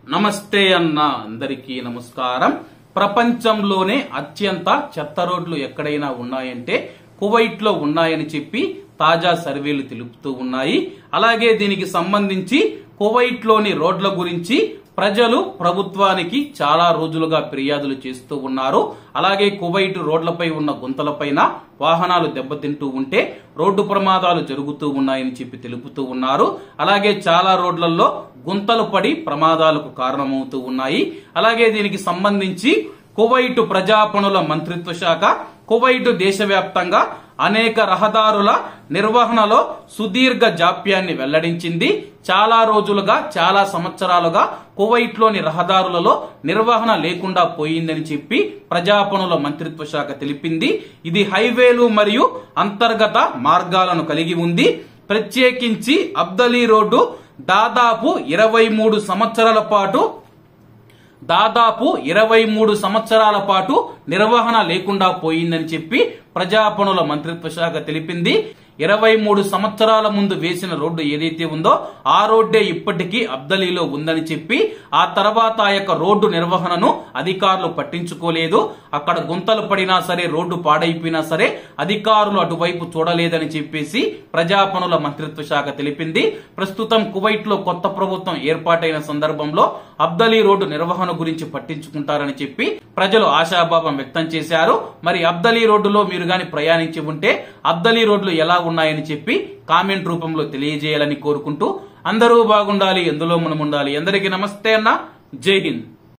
నమస్తే అన్న అందరికీ నమస్కారం ప్రపంచంలోనే అత్యంత చెత్త రోడ్లు ఎక్కడైనా ఉన్నాయంటే కువైట్ లో ఉన్నాయని చెప్పి తాజా సర్వేలు తెలుపుతూ ఉన్నాయి అలాగే దీనికి సంబంధించి కువైట్ లోని రోడ్ల గురించి ప్రజలు ప్రభుత్వానికి చాలా రోజులుగా ఫిర్యాదులు చేస్తూ ఉన్నారు అలాగే కువైట్ రోడ్లపై ఉన్న గుంతలపైన వాహనాలు దెబ్బతింటూ ఉంటే రోడ్డు ప్రమాదాలు జరుగుతూ ఉన్నాయని చెప్పి తెలుపుతూ ఉన్నారు అలాగే చాలా రోడ్లలో గుంతలు పడి ప్రమాదాలకు కారణమవుతూ ఉన్నాయి అలాగే దీనికి సంబంధించి కువైట్ ప్రజా పనుల మంత్రిత్వ శాఖ కువైట్ దేశవ్యాప్తంగా అనేక రహదారుల నిర్వహణలో సుదీర్ఘ జాప్యాన్ని వెల్లడించింది చాలా రోజులుగా చాలా సంవత్సరాలుగా కువైట్ లోని రహదారులలో నిర్వహణ లేకుండా పోయిందని చెప్పి ప్రజా పనుల మంత్రిత్వ శాఖ తెలిపింది ఇది హైవేలు మరియు అంతర్గత మార్గాలను కలిగి ఉంది ప్రత్యేకించి అబ్దలీ రోడ్డు దాదాపు ఇరవై మూడు సంవత్సరాల పాటు దాదాపు ఇరవై మూడు సంవత్సరాల పాటు నిర్వహణ లేకుండా పోయిందని చెప్పి ప్రజా పనుల మంత్రిత్వ శాఖ తెలిపింది ఇరవై మూడు సంవత్సరాల ముందు వేసిన రోడ్డు ఏదైతే ఉందో ఆ రోడ్డే ఇప్పటికీ అబ్దలీలో ఉందని చెప్పి ఆ తర్వాత ఆ యొక్క రోడ్డు నిర్వహణను అధికారులు పట్టించుకోలేదు అక్కడ గుంతలు పడినా సరే రోడ్డు పాడైపోయినా సరే అధికారులు అటువైపు చూడలేదని చెప్పేసి ప్రజా పనుల మంత్రిత్వ శాఖ తెలిపింది ప్రస్తుతం కువైట్ లో కొత్త ప్రభుత్వం ఏర్పాటైన సందర్భంలో అబ్దలీ రోడ్డు నిర్వహణ గురించి పట్టించుకుంటారని చెప్పి ప్రజలు ఆశాభావం వ్యక్తం చేశారు మరి అబ్దలీ రోడ్డులో మీరు గాని ప్రయాణించి ఉంటే అబ్దలీ రోడ్లు ఎలా ఉన్నాయని చెప్పి కామెంట్ రూపంలో తెలియజేయాలని కోరుకుంటూ అందరూ బాగుండాలి ఎందులో మనం ఉండాలి అందరికీ నమస్తే అన్న జై హింద్